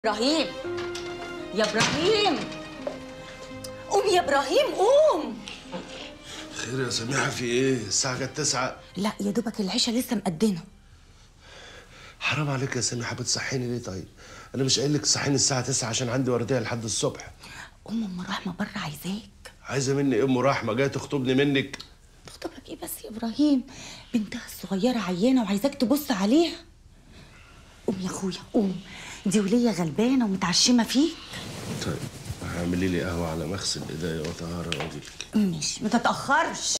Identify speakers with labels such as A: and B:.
A: ابراهيم يا ابراهيم قوم يا ابراهيم قوم
B: خير يا سميحة في ايه؟ الساعة كانت تسعة
A: لا يا دوبك العشاء لسه مقدنا
B: حرام عليك يا سميحة بتصحيني ليه طيب؟ أنا مش قايل لك تصحيني الساعة تسعة عشان عندي وردية لحد الصبح
A: ام ام رحمه بره عايزاك
B: عايزة مني إيه أم رحمة جاية تخطبني منك؟
A: تخطبك ايه بس يا ابراهيم بنتها الصغيره عيانه وعايزاك تبص عليها قوم يا اخويا قوم دي وليه غلبانه ومتعشمه فيك
B: طيب اعملي لي قهوة على مغسل ايديا وطهارة واجيلك
A: ماشي ما تتاخرش